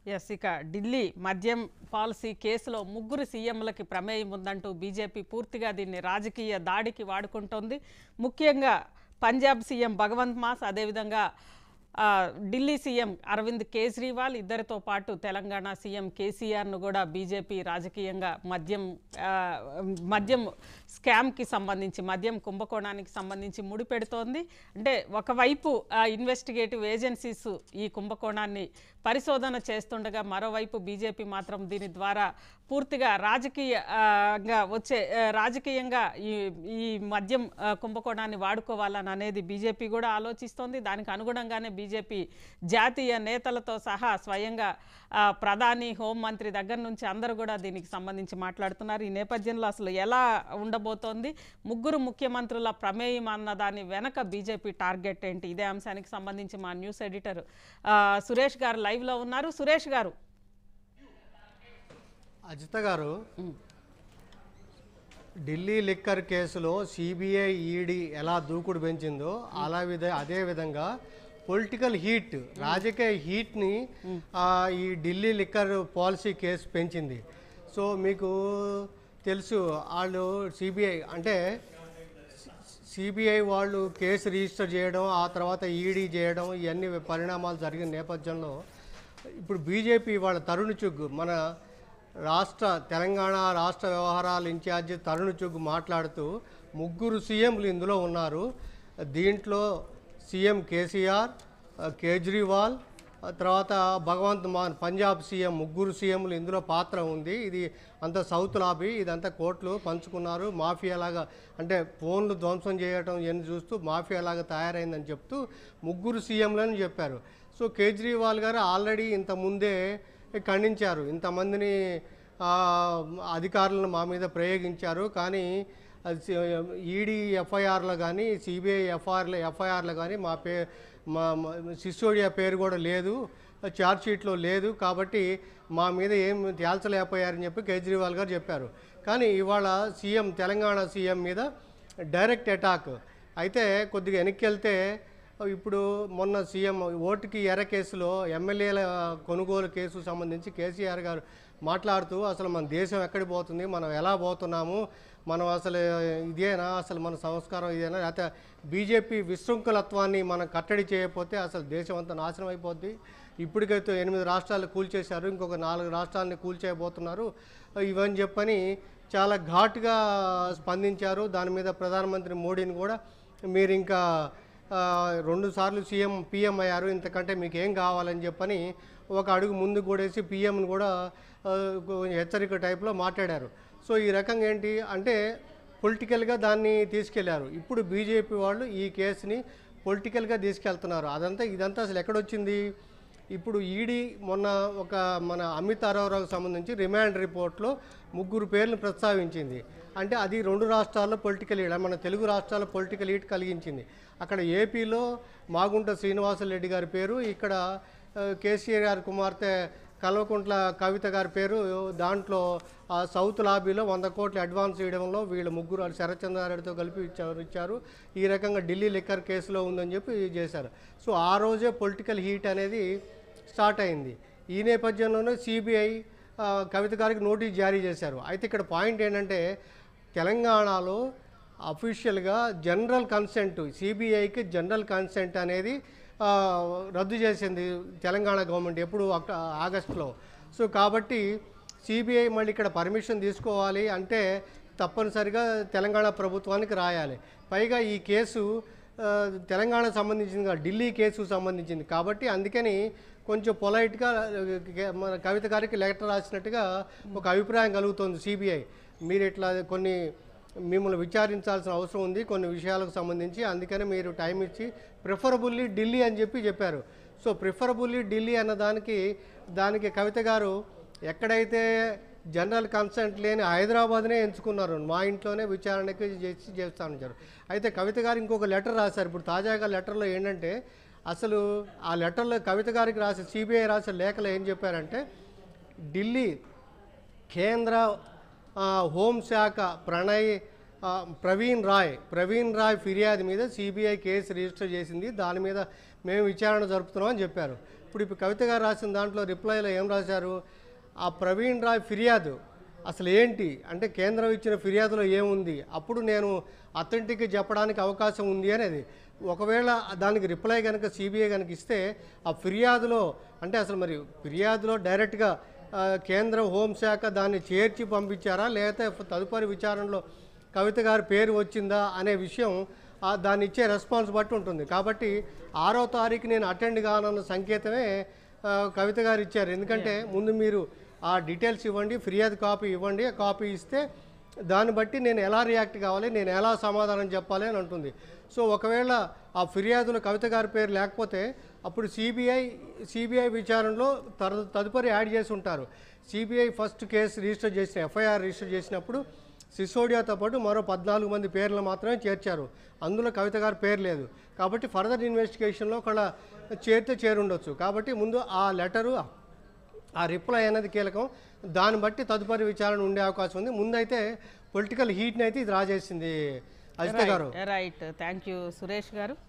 yes ఇక ఢిల్లీ మద్యం policy కేసులో ముగ్గురు సీఎంలకి ప్రమేయం ఉందంటూ బీజేపీ పూర్తిగా దీన్ని రాజకీయ దాడికి వాడుకుంటోంది ముఖ్యంగా పంజాబ్ సీఎం భగవంత్ మాస్ అదేవిధంగా ఆ, ఢిల్లీ సీఎం అరవింద్ కేజ్రీవాల్ ఇద్దరితో పాటు తెలంగాణ సీఎం కేసీఆర్ను కూడా బీజేపీ రాజకీయంగా మద్యం ఆ, మద్యం స్కామ్కి సంబంధించి మద్యం కుంభకోణానికి సంబంధించి ముడిపెడుతోంది అంటే ఒకవైపు ఆ, ఇన్వెస్టిగేటివ్ ఏజెన్సీస్ ఈ కుంభకోణాన్ని పరిశోధన చేస్తుండగా మరోవైపు బీజేపీ మాత్రం దీని ద్వారా పూర్తిగా రాజకీయంగా వచ్చే ఆ, రాజకీయంగా ఈ ఈ మద్యం ఆ, కుంభకోణాన్ని వాడుకోవాలని అనేది బీజేపీ కూడా ఆలోచిస్తోంది దానికి అనుగుణంగానే బీజేపీ జాతీయ నేతలతో సహా స్వయంగా ఆ, ప్రధాని హోంమంత్రి దగ్గర నుంచి అందరూ కూడా దీనికి సంబంధించి మాట్లాడుతున్నారు ఈ నేపథ్యంలో అసలు ఎలా ఉండబోతోంది ముగ్గురు ముఖ్యమంత్రుల ప్రమేయం అన్న దాని వెనక బీజేపీ టార్గెట్ ఏంటి ఇదే అంశానికి సంబంధించి మా న్యూస్ ఎడిటర్ ఆ, సురేష్ గారు లైవ్లో ఉన్నారు సురేష్ గారు అజిత గారు ఢిల్లీ లిక్కర్ కేసులో సిబిఐ ఈడీ ఎలా దూకుడు పెంచిందో అలా విధ అదే విధంగా పొలిటికల్ హీట్ రాజకీయ హీట్ని ఆ, ఈ ఢిల్లీ లిక్కర్ పాలసీ కేసు పెంచింది సో మీకు తెలుసు వాళ్ళు సిబిఐ అంటే సిబిఐ వాళ్ళు కేసు రిజిస్టర్ చేయడం ఆ తర్వాత ఈడీ చేయడం ఇవన్నీ పరిణామాలు జరిగిన నేపథ్యంలో ఇప్పుడు బీజేపీ వాళ్ళ తరుణ్ చుగ్ మన రాష్ట్ర తెలంగాణ రాష్ట్ర వ్యవహారాల ఇన్ఛార్జి తరుణ్ చుగ్ మాట్లాడుతూ ముగ్గురు సీఎంలు ఇందులో ఉన్నారు దీంట్లో సీఎం కేసీఆర్ కేజ్రీవాల్ ఆ తర్వాత భగవంత్ మాన్ పంజాబ్ సీఎం ముగ్గురు సీఎంలు ఇందులో పాత్ర ఉంది ఇది అంత సౌత్ లాబీ ఇదంతా కోట్లు పంచుకున్నారు మాఫియా లాగా అంటే ఫోన్లు ధ్వంసం చేయటం ఇవన్నీ చూస్తూ మాఫియా లాగా తయారైందని చెప్తూ ముగ్గురు సీఎంలని చెప్పారు సో కేజ్రీవాల్ గారు ఆల్రెడీ ఇంత ముందే ఖండించారు ఇంతమందిని ఆ, అధికారులను మా మీద ప్రయోగించారు కానీ ఈడీ ఎఫ్ఐఆర్లో కానీ సిబిఐ ఎఫ్ఐఆర్లో ఎఫ్ఐఆర్లో కానీ మా పే మా మా సిసోడియా పేరు కూడా లేదు ఛార్జ్ షీట్లో లేదు కాబట్టి మా మీద ఏం తేల్చలేకపోయారని చెప్పి కేజ్రీవాల్ గారు చెప్పారు కానీ ఇవాళ సీఎం తెలంగాణ సీఎం మీద డైరెక్ట్ అటాక్ అయితే కొద్దిగా వెనక్కి వెళ్తే ఇప్పుడు మొన్న సీఎం ఓటుకి ఎర్ర కేసులో ఎమ్మెల్యేల కొనుగోలు కేసు సంబంధించి కేసీఆర్ గారు మాట్లాడుతూ అసలు మన దేశం ఎక్కడికి పోతుంది మనం ఎలా పోతున్నాము మనం అసలు ఇదేనా అసలు మన సంస్కారం ఇదేనా లేకపోతే బీజేపీ విశృంఖలత్వాన్ని మనం కట్టడి చేయకపోతే అసలు దేశం అంతా నాశనం అయిపోద్ది ఇప్పటికైతే ఎనిమిది రాష్ట్రాలు కూల్చేశారు ఇంకొక నాలుగు రాష్ట్రాలని కూల్చేయబోతున్నారు ఇవని చెప్పని చాలా ఘాటుగా స్పందించారు దాని మీద ప్రధానమంత్రి మోడీని కూడా మీరు ఇంకా ఆ, రెండు సార్లు సీఎం పీఎం అయ్యారు ఇంతకంటే మీకు ఏం కావాలని చెప్పని ఒక అడుగు ముందు కూడేసి పీఎంని కూడా ఆ, కొంచెం హెచ్చరిక టైప్లో మాట్లాడారు సో ఈ రకంగా ఏంటి అంటే పొలిటికల్గా దాన్ని తీసుకెళ్లారు ఇప్పుడు బీజేపీ వాళ్ళు ఈ కేసుని పొలిటికల్గా తీసుకెళ్తున్నారు అదంతా ఇదంతా అసలు ఎక్కడొచ్చింది ఇప్పుడు ఈడీ మొన్న ఒక మన అమిత్ అరోరాకు సంబంధించి రిమాండ్ రిపోర్ట్లో ముగ్గురు పేర్లను ప్రస్తావించింది అంటే అది రెండు రాష్ట్రాల్లో పొలిటికల్ లీడ్ మన తెలుగు రాష్ట్రాల్లో పొలిటికల్ లీడ్ కలిగించింది అక్కడ ఏపీలో మాగుంట శ్రీనివాసరెడ్డి గారి పేరు ఇక్కడ ఆ, కేసీఆర్ గారి కుమార్తె కల్వకుంట్ల కవిత గారి పేరు దాంట్లో ఆ సౌత్ లాబీలో వంద కోట్లు అడ్వాన్స్ ఇవ్వడంలో వీళ్ళు ముగ్గురు అది శరత్చంద్రారెడ్డితో కలిపి ఇచ్చారు ఇచ్చారు ఈ రకంగా ఢిల్లీ లిక్కర్ కేసులో ఉందని చెప్పి చేశారు సో ఆ రోజే పొలిటికల్ హీట్ అనేది స్టార్ట్ అయింది ఈ నేపథ్యంలోనే సిబిఐ కవిత గారికి నోటీస్ జారీ చేశారు అయితే ఇక్కడ పాయింట్ ఏంటంటే తెలంగాణలో అఫీషియల్గా జనరల్ కన్సెంట్ సిబిఐకి జనరల్ కన్సెంట్ అనేది ఆ, రద్దు చేసింది తెలంగాణ గవర్నమెంట్ ఎప్పుడు అక్ట ఆగస్టులో సో కాబట్టి సిబిఐ మళ్ళీ ఇక్కడ పర్మిషన్ తీసుకోవాలి అంటే తప్పనిసరిగా తెలంగాణ ప్రభుత్వానికి రాయాలి పైగా ఈ కేసు ఆ, తెలంగాణకు సంబంధించింది కాదు, ఢిల్లీ కేసుకు సంబంధించింది కాబట్టి అందుకని కొంచెం పొలైట్గా మన కవిత గారికి లెటర్ రాసినట్టుగా ఒక అభిప్రాయం కలుగుతుంది సిబిఐ మీరు ఇట్లా కొన్ని మిమ్మల్ని విచారించాల్సిన అవసరం ఉంది కొన్ని విషయాలకు సంబంధించి అందుకని మీరు టైం ఇచ్చి ప్రిఫరబుల్లీ ఢిల్లీ అని చెప్పి చెప్పారు సో ప్రిఫరబుల్లీ ఢిల్లీ అన్న దానికి దానికి కవిత గారు ఎక్కడైతే జనరల్ కన్సెంట్ లేని హైదరాబాద్నే ఎంచుకున్నారు మా ఇంట్లోనే విచారణకి చేసి చేస్తానన్నారు అయితే కవిత గారు ఇంకొక లెటర్ రాశారు ఇప్పుడు తాజాగా లెటర్లో ఏంటంటే అసలు ఆ లెటర్లో కవిత గారికి రాసి సిబిఐ రాసిన లేఖలో ఏం చెప్పారంటే ఢిల్లీ కేంద్ర ఆ, హోంశాఖ ప్రణయ్ ఆ, ప్రవీణ్ రాయ్ ప్రవీణ్ రాయ్ ఫిర్యాదు మీద సిబిఐ కేసు రిజిస్టర్ చేసింది దాని మీద మేము విచారణ జరుపుతున్నాం అని చెప్పారు ఇప్పుడు ఇప్పుడు కవిత గారు రాసిన దాంట్లో రిప్లైలో ఏం రాశారు ఆ ప్రవీణ్ రాయ్ ఫిర్యాదు అసలు ఏంటి అంటే కేంద్రం ఇచ్చిన ఫిర్యాదులో ఏముంది అప్పుడు నేను అథెంటిక్ చెప్పడానికి అవకాశం ఉంది అనేది ఒకవేళ దానికి రిప్లై కనుక సిబిఐ కనుక ఇస్తే ఆ ఫిర్యాదులో అంటే అసలు మరి ఫిర్యాదులో డైరెక్ట్గా ఆ, కేంద్ర హోంశాఖ దాన్ని చేర్చి పంపించారా లేకపోతే తదుపరి విచారణలో కవిత గారి పేరు వచ్చిందా అనే విషయం ఆ దాన్ని ఇచ్చే రెస్పాన్స్ బట్టి ఉంటుంది కాబట్టి ఆరో తారీఖు నేను అటెండ్ కానన్న సంకేతమే ఆ, కవిత గారు ఇచ్చారు ఎందుకంటే ముందు మీరు ఆ డీటెయిల్స్ ఇవ్వండి ఫిర్యాదు కాపీ ఇవ్వండి ఆ కాపీ ఇస్తే దాన్ని బట్టి నేను ఎలా రియాక్ట్ కావాలి నేను ఎలా సమాధానం చెప్పాలి అని అంటుంది సో ఒకవేళ ఆ ఫిర్యాదులో కవిత గారి పేరు లేకపోతే అప్పుడు సిబిఐ సిబిఐ విచారణలో తర తదుపరి యాడ్ చేసి ఉంటారు సిబిఐ ఫస్ట్ కేసు రిజిస్టర్ చేసిన ఎఫ్ఐఆర్ రిజిస్టర్ చేసినప్పుడు సిసోడియాతో పాటు మరో పద్నాలుగు మంది పేర్లు మాత్రమే చేర్చారు అందులో కవిత గారి పేరు లేదు కాబట్టి ఫర్దర్ ఇన్వెస్టిగేషన్లో ఒకళ్ళ చేరితే చేరుండొచ్చు కాబట్టి ముందు ఆ లెటరు ఆ రిప్లై అనేది కీలకం దాన్ని బట్టి తదుపరి విచారణ ఉండే అవకాశం ఉంది ముందైతే పొలిటికల్ హీట్ని అయితే ఇది రాజేసింది అజిత గారు రైట్ థ్యాంక్ యూ సురేష్ గారు